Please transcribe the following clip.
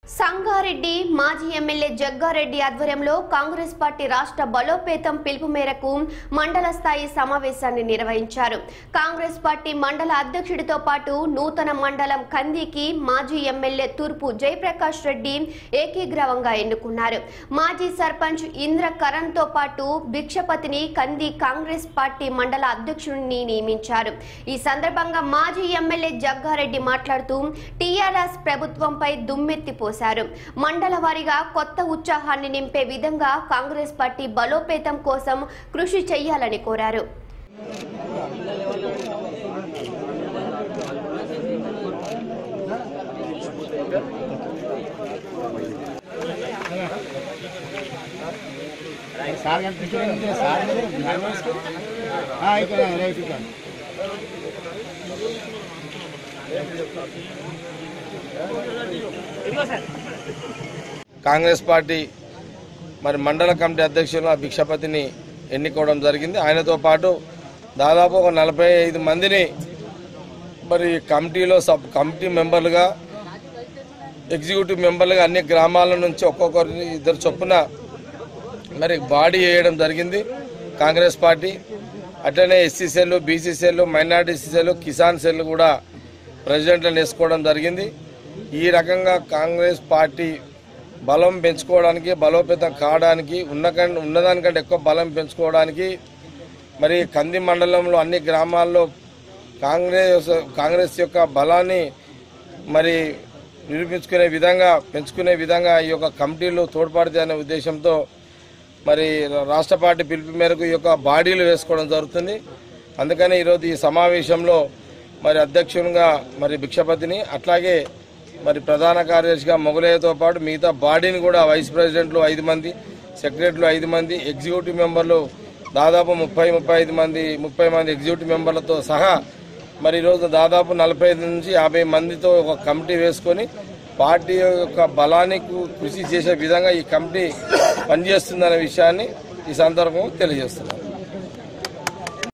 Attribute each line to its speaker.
Speaker 1: సంగారెడ్డి మాజీ ఎమ్మెల్యే జగ్గారెడ్డి ఆధ్వర్యంలో కాంగ్రెస్ పార్టీ రాష్ట్ర బలోపేతం పిలుపు మేరకు మండల స్థాయి సమావేశాన్ని నిర్వహించారు కాంగ్రెస్ పార్టీ మండల అధ్యక్షుడితో పాటు నూతన మండలం కందికి మాజీ ఎమ్మెల్యే తూర్పు జయప్రకాష్ రెడ్డి ఏకీగ్రవంగా ఎన్నుకున్నారు మాజీ సర్పంచ్ ఇంద్ర కరణ్ తో పాటు భిక్షపతిని కంది కాంగ్రెస్ పార్టీ మండల అధ్యక్షుడిని నియమించారు ఈ సందర్భంగా మాజీ ఎమ్మెల్యే జగ్గారెడ్డి మాట్లాడుతూ టీఆర్ఎస్ ప్రభుత్వంపై దుమ్మెత్తిపోశారు మండల వారీగా కొత్త ఉత్సాహాన్ని నింపే విధంగా కాంగ్రెస్ పార్టీ బలోపేతం కోసం కృషి చేయాలని కోరారు
Speaker 2: సార్ కనిపించే సార్ ఇక్కడ రైట్ ఇక్కడ
Speaker 3: కాంగ్రెస్ పార్టీ మరి మండల కమిటీ అధ్యక్షులు ఆ భిక్షపతిని ఎన్నుకోవడం జరిగింది ఆయనతో పాటు దాదాపు ఒక నలభై ఐదు మందిని మరి కమిటీలో సబ్ కమిటీ మెంబర్లుగా ఎగ్జిక్యూటివ్ మెంబర్లుగా అన్ని గ్రామాల నుంచి ఒక్కొక్కరిని ఇద్దరు చొప్పున మరి బాడీ వేయడం జరిగింది కాంగ్రెస్ పార్టీ అట్లనే SC cell BC cell minority cell Kisan cell కూడా ప్రెసిడెంట్లను వేసుకోవడం జరిగింది ఈ రకంగా కాంగ్రెస్ పార్టీ బలం పెంచుకోవడానికి బలోపేతం కావడానికి ఉన్నకంటే ఉన్నదానికంటే ఎక్కువ బలం పెంచుకోవడానికి మరి కంది మండలంలో అన్ని గ్రామాల్లో కాంగ్రెస్ కాంగ్రెస్ యొక్క బలాన్ని మరి నిరూపించుకునే విధంగా పెంచుకునే విధంగా ఈ యొక్క కమిటీలు తోడ్పడతాయి అనే ఉద్దేశంతో మరి రాష్ట్ర పార్టీ పిలుపు మేరకు ఈ యొక్క బాడీలు వేసుకోవడం జరుగుతుంది అందుకని ఈరోజు ఈ సమావేశంలో మరి అధ్యక్షునిగా మరి భిక్షపతిని అట్లాగే మరి ప్రధాన కార్యదర్శిగా మొగలయ్యతో పాటు మిగతా బాడీని కూడా వైస్ ప్రెసిడెంట్లు ఐదు మంది సెక్రటరీలు ఐదు మంది ఎగ్జిక్యూటివ్ మెంబర్లు దాదాపు ముప్పై ముప్పై ఐదు మంది ముప్పై మంది ఎగ్జిక్యూటివ్ మెంబర్లతో సహా మరి ఈరోజు దాదాపు నలభై ఐదు నుంచి యాభై మందితో ఒక కమిటీ వేసుకొని పార్టీ యొక్క బలాన్ని కు- కృషి చేసే విధంగా ఈ కమిటీ పనిచేస్తుందనే విషయాన్ని ఈ సందర్భంగా తెలియజేస్తున్నాను